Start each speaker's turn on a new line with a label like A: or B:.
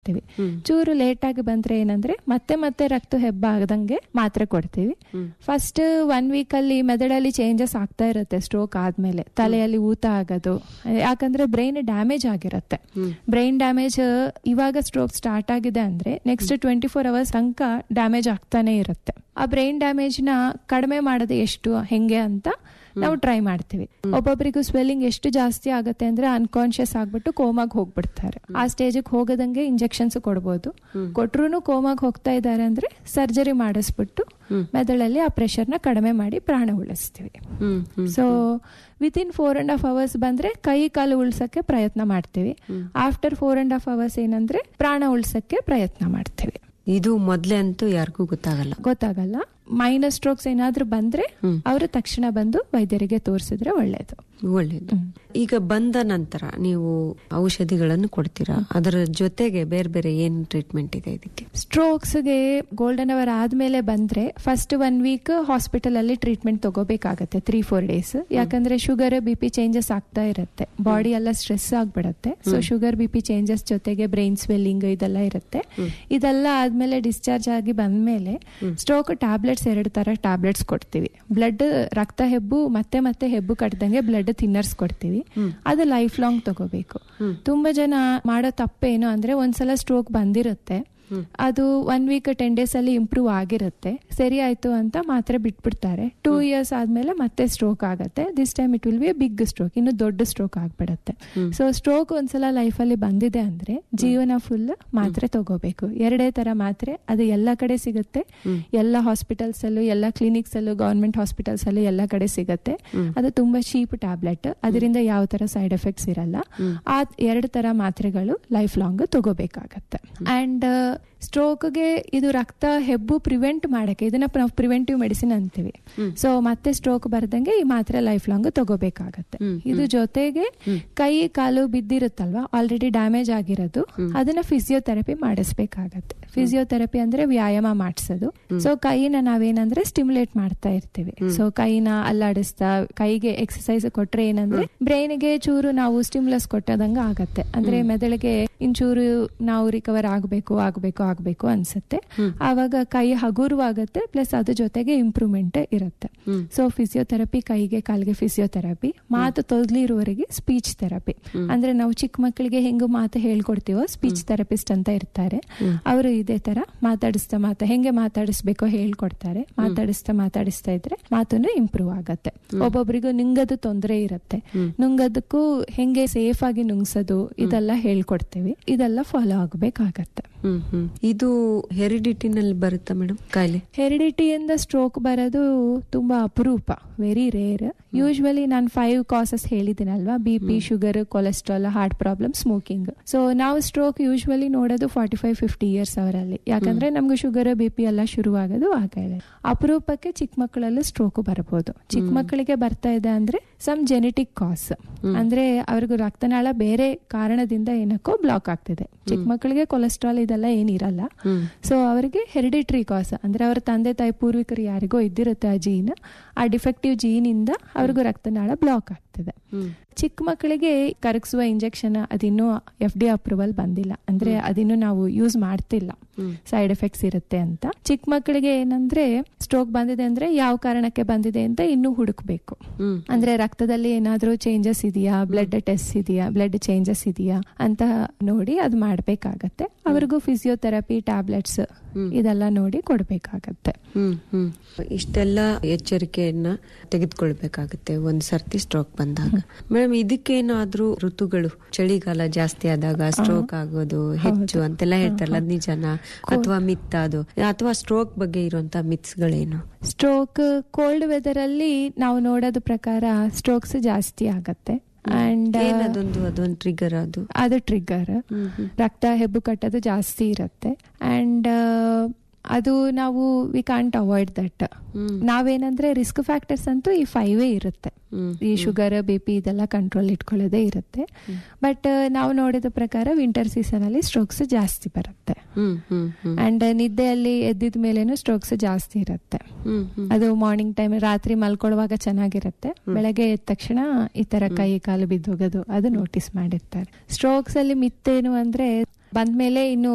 A: ಕೊಡ್ತೀವಿ ಚೂರು ಲೇಟ್ ಆಗಿ ಬಂದ್ರೆ ಏನಂದ್ರೆ ಮತ್ತೆ ಮತ್ತೆ ರಕ್ತ ಹೆಬ್ಬಾಗದಂಗೆ ಮಾತ್ರೆ ಕೊಡ್ತೀವಿ ಫಸ್ಟ್ ಒನ್ ವೀಕ್ ಅಲ್ಲಿ ಮೆದಡಲ್ಲಿ ಚೇಂಜಸ್ ಆಗ್ತಾ ಇರುತ್ತೆ ಸ್ಟ್ರೋಕ್ ಆದ್ಮೇಲೆ ತಲೆಯಲ್ಲಿ ಊತ ಆಗೋದು ಯಾಕಂದ್ರೆ ಬ್ರೈನ್ ಡ್ಯಾಮೇಜ್ ಆಗಿರುತ್ತೆ ಬ್ರೈನ್ ಡ್ಯಾಮೇಜ್ ಇವಾಗ ಸ್ಟ್ರೋಕ್ ಸ್ಟಾರ್ಟ್ ಆಗಿದೆ ಅಂದ್ರೆ ನೆಕ್ಸ್ಟ್ ಟ್ವೆಂಟಿ ಫೋರ್ ಅವರ್ಸ್ ತನಕ ಡ್ಯಾಮೇಜ್ ಆಗ್ತಾನೆ ಇರುತ್ತೆ ಆ ಬ್ರೈನ್ ಡ್ಯಾಮೇಜ್ ನ ಕಡಿಮೆ ಮಾಡೋದು ಎಷ್ಟು ಹೆಂಗೆ ಅಂತ ನಾವು ಟ್ರೈ ಮಾಡ್ತೀವಿ ಒಬ್ಬೊಬ್ಬರಿಗೂ ಸ್ವೆಲ್ಲಿಂಗ್ ಎಷ್ಟು ಜಾಸ್ತಿ ಆಗುತ್ತೆ ಅಂದ್ರೆ ಅನ್ಕಾನ್ಶಿಯಸ್ ಆಗ್ಬಿಟ್ಟು ಕೋಮಾಗ್ ಹೋಗ್ಬಿಡ್ತಾರೆ ಆ ಸ್ಟೇಜಿಗೆ ಹೋಗದಂಗೆ ಇಂಜೆಕ್ಷನ್ಸ್ ಕೊಡ್ಬೋದು ಕೊಟ್ರು ಕೋಮಾಗ್ ಹೋಗ್ತಾ ಇದ್ದಾರೆ ಅಂದ್ರೆ ಸರ್ಜರಿ ಮಾಡಿಸ್ಬಿಟ್ಟು ಮೆದುಳಲ್ಲಿ ಆ ಪ್ರೆಷರ್ನ ಕಡಿಮೆ ಮಾಡಿ ಪ್ರಾಣ ಉಳಿಸ್ತೀವಿ so within four and half hours ಬಂದ್ರೆ ಕೈ ಕಾಲು ಉಳ್ಸಕ್ಕೆ ಪ್ರಯತ್ನ ಮಾಡ್ತೀವಿ after four and half hours ಏನಂದ್ರೆ ಪ್ರಾಣ ಉಳ್ಸಕ್ಕೆ ಪ್ರಯತ್ನ ಮಾಡ್ತೀವಿ
B: ಇದು ಮೊದ್ಲೇ ಅಂತೂ ಯಾರಿಗೂ ಗೊತ್ತಾಗಲ್ಲ
A: ಗೊತ್ತಾಗಲ್ಲ ಮೈನಸ್ ಸ್ಟ್ರೋಕ್ಸ್ ಏನಾದ್ರೂ ಬಂದ್ರೆ ಅವರು ತಕ್ಷಣ ಬಂದು ವೈದ್ಯರಿಗೆ ತೋರಿಸಿದ್ರೆ ಒಳ್ಳೇದು
B: ಒಳ್ಳೇದು ಈಗ ಬಂದ ನಂತರ ನೀವು ಔಷಧಿಗಳನ್ನು ಕೊಡ್ತೀರಾ ಅದರ ಜೊತೆಗೆ ಬೇರೆ ಬೇರೆ ಏನ್ ಟ್ರೀಟ್ಮೆಂಟ್ ಇದೆ ಇದಕ್ಕೆ
A: ಸ್ಟ್ರೋಕ್ಸ್ಗೆ ಗೋಲ್ಡನ್ ಅವರ್ ಆದ್ಮೇಲೆ ಬಂದ್ರೆ ಫಸ್ಟ್ ಒನ್ ವೀಕ್ ಹಾಸ್ಪಿಟಲ್ ಅಲ್ಲಿ ಟ್ರೀಟ್ಮೆಂಟ್ ತಗೋಬೇಕಾಗತ್ತೆ ತ್ರೀ ಫೋರ್ ಡೇಸ್ ಯಾಕಂದ್ರೆ ಶುಗರ್ ಬಿ ಪಿ ಚೇಂಜಸ್ ಆಗ್ತಾ ಇರುತ್ತೆ ಬಾಡಿ ಎಲ್ಲ ಸ್ಟ್ರೆಸ್ ಆಗ್ಬಿಡತ್ತೆ so sugar B P changes ಜೊತೆಗೆ ಬ್ರೈನ್ ಸ್ವೆಲ್ಲಿಂಗ್ ಇದೆಲ್ಲ ಇರುತ್ತೆ ಇದೆಲ್ಲ ಆದ್ಮೇಲೆ ಡಿಸ್ಚಾರ್ಜ್ ಆಗಿ ಬಂದ್ಮೇಲೆ ಸ್ಟ್ರೋಕ್ ಟ್ಯಾಬ್ಲೆಟ್ಸ್ ಎರಡು ತರ ಟ್ಯಾಬ್ಲೆಟ್ಸ್ ಕೊಡ್ತೀವಿ ಬ್ಲಡ್ ರಕ್ತ ಹೆಬ್ಬು ಮತ್ತೆ ಮತ್ತೆ ಹೆಬ್ಬು ಕಟ್ಟದಂಗೆ ಬ್ಲಡ್ ಥಿನ್ನರ್ಸ್ ಕೊಡ್ತೀವಿ ಅದು ಲೈಫ್ ಲಾಂಗ್ ತಗೋಬೇಕು ತುಂಬಾ ಜನ ಮಾಡೋ ತಪ್ಪೇನು ಅಂದ್ರೆ ಒಂದ್ಸಲ ಸ್ಟ್ರೋಕ್ ಬಂದಿರುತ್ತೆ ಅದು ಒನ್ ವೀಕ್ ಟೆನ್ ಡೇಸ್ ಅಲ್ಲಿ ಇಂಪ್ರೂವ್ ಆಗಿರುತ್ತೆ ಸರಿ ಆಯ್ತು ಅಂತ ಮಾತ್ರೆ ಬಿಟ್ಬಿಡ್ತಾರೆ ಟೂ ಇಯರ್ಸ್ ಆದ್ಮೇಲೆ ಮತ್ತೆ ಸ್ಟ್ರೋಕ್ ಆಗುತ್ತೆ this time it will be big stroke ಇನ್ನು ದೊಡ್ಡ ಸ್ಟ್ರೋಕ್ ಆಗ್ಬಿಡತ್ತೆ ಸೊ ಸ್ಟ್ರೋಕ್ ಒಂದ್ಸಲ ಲೈಫ್ ಅಲ್ಲಿ ಬಂದಿದೆ ಅಂದ್ರೆ ಜೀವನ ಫುಲ್ ಮಾತ್ರೆ ತಗೋಬೇಕು ಎರಡೇ ತರ ಮಾತ್ರೆ ಅದು ಎಲ್ಲ ಕಡೆ ಸಿಗುತ್ತೆ ಎಲ್ಲ ಹಾಸ್ಪಿಟಲ್ಸ್ ಅಲ್ಲೂ ಎಲ್ಲ ಕ್ಲಿನಿಕ್ಸ್ ಅಲ್ಲೂ ಗವರ್ಮೆಂಟ್ ಹಾಸ್ಪಿಟಲ್ಸ್ ಅಲ್ಲೂ ಎಲ್ಲ ಕಡೆ ಸಿಗುತ್ತೆ ಅದು ತುಂಬಾ ಚೀಪ್ ಟ್ಯಾಬ್ಲೆಟ್ ಅದರಿಂದ ಯಾವ ತರ ಸೈಡ್ ಎಫೆಕ್ಟ್ಸ್ ಇರಲ್ಲ ಆ ಎರಡು ತರ ಮಾತ್ರೆಗಳು ಲೈಫ್ ಲಾಂಗ್ ತಗೋಬೇಕಾಗತ್ತೆ ಅಂಡ್ ಸ್ಟ್ರೋಕ್ಗೆ ಇದು ರಕ್ತ ಹೆಬ್ಬು ಪ್ರಿವೆಂಟ್ ಮಾಡಕ್ಕೆ ಇದನ್ನ ನಾವು ಪ್ರಿವೆಂಟಿವ್ ಮೆಡಿಸಿನ್ ಅಂತೀವಿ ಸೊ ಮತ್ತೆ ಸ್ಟ್ರೋಕ್ ಬರ್ದಂಗೆ ಈ ಮಾತ್ರೆ ಲೈಫ್ ಲಾಂಗ್ ತಗೋಬೇಕಾಗತ್ತೆ ಇದು ಜೊತೆಗೆ ಕೈ ಕಾಲು ಬಿದ್ದಿರುತ್ತಲ್ವಾ ಆಲ್ರೆಡಿ ಡ್ಯಾಮೇಜ್ ಆಗಿರೋದು ಅದನ್ನ ಫಿಸಿಯೋಥೆರಪಿ ಮಾಡಿಸ್ಬೇಕಾಗತ್ತೆ ಫಿಸಿಯೋಥೆರಪಿ ಅಂದ್ರೆ ವ್ಯಾಯಾಮ ಮಾಡಿಸೋದು ಸೊ ಕೈನ ನಾವೇನಂದ್ರೆ ಸ್ಟಿಮ್ಯುಲೇಟ್ ಮಾಡ್ತಾ ಇರ್ತೀವಿ ಸೊ ಕೈನ ಅಲ್ಲಾಡಿಸ್ತಾ ಕೈಗೆ ಎಕ್ಸಸೈಸ್ ಕೊಟ್ರೆ ಏನಂದ್ರೆ ಬ್ರೈನ್ಗೆ ಚೂರು ನಾವು ಸ್ಟಿಮ್ಯುಲಸ್ ಕೊಟ್ಟದಂಗ ಆಗತ್ತೆ ಅಂದ್ರೆ ಮೆದುಳಿಗೆ ಇಂಚೂರು ನಾವು ರಿಕವರ್ ಆಗ್ಬೇಕು ಆಗ್ಬೇಕು ಆಗ್ಬೇಕು ಅನ್ಸುತ್ತೆ ಆವಾಗ ಕೈ ಹಗುರವಾಗತ್ತೆ ಪ್ಲಸ್ ಅದ್ರ ಜೊತೆಗೆ ಇಂಪ್ರೂವ್ಮೆಂಟ್ ಇರುತ್ತೆ ಸೊ ಫಿಸಿಯೋಥೆರಪಿ ಕೈಗೆ ಕಾಲಿಗೆ ಫಿಸಿಯೋಥೆರಪಿ ಮಾತು ತೊದಲಿರುವವರೆಗೆ ಸ್ಪೀಚ್ ಥೆರಪಿ ಅಂದ್ರೆ ನಾವು ಚಿಕ್ಕ ಮಕ್ಕಳಿಗೆ ಹೆಂಗು ಮಾತು ಹೇಳ್ಕೊಡ್ತೀವೋ ಸ್ಪೀಚ್ ಥೆರಪಿಸ್ಟ್ ಅಂತ ಇರ್ತಾರೆ ಅವರು ಇದೇ ತರ ಮಾತಾಡಿಸ್ತಾ ಮಾತಾ ಹೆಂಗೆ ಮಾತಾಡಿಸ್ಬೇಕೋ ಹೇಳ್ಕೊಡ್ತಾರೆ ಮಾತಾಡಿಸ್ತಾ ಮಾತಾಡಿಸ್ತಾ ಇದ್ರೆ ಮಾತನ್ನು ಇಂಪ್ರೂವ್ ಆಗತ್ತೆ ಒಬ್ಬೊಬ್ರಿಗೂ ನುಂಗದು ತೊಂದರೆ ಇರುತ್ತೆ ನುಂಗದಕ್ಕೂ ಹೆಂಗೆ ಸೇಫ್ ಆಗಿ ನುಂಗ್ಸೋದು ಇದೆಲ್ಲ ಹೇಳ್ಕೊಡ್ತೀವಿ ಇದೆಲ್ಲ ಫಾಲೋ ಆಗ್ಬೇಕಾಗತ್ತೆ
B: ಹ್ಮ್ ಹ್ಮ್ ಇದು ಹೆರಿಡಿಟಿನಲ್ಲಿ ಬರುತ್ತಾ ಮೇಡಮ್ ಕಾಯಿಲೆ
A: ಹೆರಿಡಿಟಿಯಿಂದ ಸ್ಟ್ರೋಕ್ ಬರೋದು ತುಂಬಾ ಅಪರೂಪ ವೆರಿ ರೇರ್ ಯೂಶ್ವಲಿ ನಾನು ಫೈವ್ ಕಾಸಸ್ ಹೇಳಿದ್ದೀನಲ್ವಾ B P sugar cholesterol heart problem smoking so ನಾವು ಸ್ಟ್ರೋಕ್ ಯೂಶ್ವಲಿ ನೋಡೋದು ಫಾರ್ಟಿ ಫೈವ್ ಫಿಫ್ಟಿ ಇಯರ್ಸ್ ಅವರಲ್ಲಿ ಯಾಕಂದ್ರೆ ನಮ್ಗೆ ಶುಗರ್ ಬಿ ಪಿ ಎಲ್ಲ ಶುರುವಾಗೋದು ಆ ಕಾಯಿಲೆ ಅಪರೂಪಕ್ಕೆ ಚಿಕ್ಕ ಮಕ್ಕಳಲ್ಲೂ ಸ್ಟ್ರೋಕ್ ಬರಬಹುದು ಚಿಕ್ಕ ಮಕ್ಕಳಿಗೆ ಬರ್ತಾ ಇದೆ ಅಂದ್ರೆ ಸಮ್ ಜೆನೆಟಿಕ್ ಕಾಸ್ ಅಂದ್ರೆ ಅವ್ರಿಗೂ ರಕ್ತನಾಳ ಬೇರೆ ಕಾರಣದಿಂದ ಏನಕ್ಕೋ ಬ್ಲಾಕ್ ಆಗ್ತಿದೆ ಚಿಕ್ಕ ಮಕ್ಕಳಿಗೆ ಕೊಲೆಸ್ಟ್ರಾಲ್ ಇದೆಲ್ಲ ಏನಿರಲ್ಲ ಸೊ ಅವರಿಗೆ ಹೆರಿಡಿಟ್ರಿ ಕಾಸ್ ಅಂದ್ರೆ ಅವರ ತಂದೆ ತಾಯಿ ಪೂರ್ವಿಕರು ಯಾರಿಗೋ ಇದ್ದಿರುತ್ತೆ ಆ ಜೀನ್ ಆ ಡಿಫೆಕ್ಟಿವ್ ಜೀನ್ ಇಂದ ಅವ್ರಿಗೂ ರಕ್ತನಾಳ ಬ್ಲಾಕ್ ಆಗ್ತಿದೆ ಚಿಕ್ಕ ಮಕ್ಕಳಿಗೆ ಕರಗಿಸುವ ಇಂಜೆಕ್ಷನ್ ಅದಿನ್ನೂ ಎಫ್ ಡಿ ಅಪ್ರೂವಲ್ ಬಂದಿಲ್ಲ ಅಂದ್ರೆ ಅದಿನ್ನೂ ನಾವು ಯೂಸ್ ಮಾಡ್ತಿಲ್ಲ ಸೈಡ್ ಎಫೆಕ್ಟ್ಸ್ ಇರುತ್ತೆ ಅಂತ ಚಿಕ್ಕ ಮಕ್ಕಳಿಗೆ ಏನಂದ್ರೆ ಸ್ಟ್ರೋಕ್ ಬಂದಿದೆ ಅಂದ್ರೆ ಯಾವ ಕಾರಣಕ್ಕೆ ಬಂದಿದೆ ಅಂತ ಇನ್ನೂ ಹುಡುಕ್ಬೇಕು ಅಂದ್ರೆ ರಕ್ತದಲ್ಲಿ ಏನಾದ್ರೂ ಚೇಂಜಸ್ ಇದೆಯಾ ಬ್ಲಡ್ ಟೆಸ್ಟ್ ಇದೆಯಾ ಬ್ಲಡ್ ಚೇಂಜಸ್ ಇದೆಯಾ ಅಂತ ನೋಡಿ ಅದು ಮಾಡ್ಬೇಕಾಗತ್ತೆ ಅವ್ರಿಗೂ ಫಿಸಿಯೋಥೆರಪಿ ಟ್ಯಾಬ್ಲೆಟ್ಸ್ ಇದೆಲ್ಲ ನೋಡಿ ಕೊಡ್ಬೇಕಾಗತ್ತೆ
B: ಹ್ಮ್ ಹ್ಮ್ ಇಷ್ಟೆಲ್ಲ ಎಚ್ಚರಿಕೆಯನ್ನ ತೆಗೆದುಕೊಳ್ಬೇಕಾಗುತ್ತೆ ಒಂದ್ ಸರ್ತಿ ಸ್ಟ್ರೋಕ್ ಬಂದಾಗ ಮೇಡಮ್ ಇದಕ್ಕೇನಾದ್ರೂ ಋತುಗಳು ಚಳಿಗಾಲ ಜಾಸ್ತಿ ಆದಾಗ ಸ್ಟ್ರೋಕ್ ಆಗೋದು ಹೆಚ್ಚು ಅಂತೆಲ್ಲ ಹೇಳ್ತಾರಲ್ಲ ಅದ್ ನಿಜನಾ ಅಥವಾ ಮಿತ್ ಅದು ಅಥವಾ ಸ್ಟ್ರೋಕ್ ಬಗ್ಗೆ ಇರುವಂತ ಮಿತ್ಸ್ ಗಳೇನು
A: ಸ್ಟ್ರೋಕ್ ಕೋಲ್ಡ್ ವೆದರ್ ಅಲ್ಲಿ ನಾವು ನೋಡೋದ ಪ್ರಕಾರ ಸ್ಟ್ರೋಕ್ಸ್ ಜಾಸ್ತಿ ಆಗತ್ತೆ ಅಂಡ್
B: ಏನದೊಂದು ಅದೊಂದು ಟ್ರಿಗರ್ ಅದು
A: ಅದು ಟ್ರಿಗರ್ ರಕ್ತ ಹೆಬ್ಬು ಕಟ್ಟೋದು ಜಾಸ್ತಿ ಇರುತ್ತೆ ಅಂಡ್ ಅದು ನಾವು ವಿ ಕಾಂಟ್ ಅವಾಯ್ಡ್ ದಟ್ ನಾವೇನಂದ್ರೆ ರಿಸ್ಕ್ ಫ್ಯಾಕ್ಟರ್ಸ್ ಅಂತೂ ಈ ಫೈವೇ ಇರುತ್ತೆ ಈ ಶುಗರ್ ಬಿ ಪಿ ಇದೆಲ್ಲ ಕಂಟ್ರೋಲ್ ಇಟ್ಕೊಳ್ಳೋದೇ ಇರುತ್ತೆ ಬಟ್ ನಾವು ನೋಡಿದ ಪ್ರಕಾರ ವಿಂಟರ್ ಸೀಸನ್ ಅಲ್ಲಿ ಸ್ಟ್ರೋಕ್ಸ್ ಜಾಸ್ತಿ ಬರುತ್ತೆ ಅಂಡ್ ನಿದ್ದೆಯಲ್ಲಿ ಎದ್ದಿದ ಮೇಲೇನು ಸ್ಟ್ರೋಕ್ಸ್ ಜಾಸ್ತಿ ಇರುತ್ತೆ ಅದು ಮಾರ್ನಿಂಗ್ ಟೈಮ್ ರಾತ್ರಿ ಮಲ್ಕೊಳ್ಳುವಾಗ ಚೆನ್ನಾಗಿರುತ್ತೆ ಬೆಳಗ್ಗೆ ಎದ್ದ ತಕ್ಷಣ ಈ ತರ ಕೈ ಕಾಲು ಬಿದ್ದೋಗೋದು ಅದು ನೋಟಿಸ್ ಮಾಡಿರ್ತಾರೆ ಸ್ಟ್ರೋಕ್ಸ್ ಅಲ್ಲಿ ಮಿತ್ತೇನು ಅಂದ್ರೆ ಬಂದ್ಮೇಲೆ ಇನ್ನು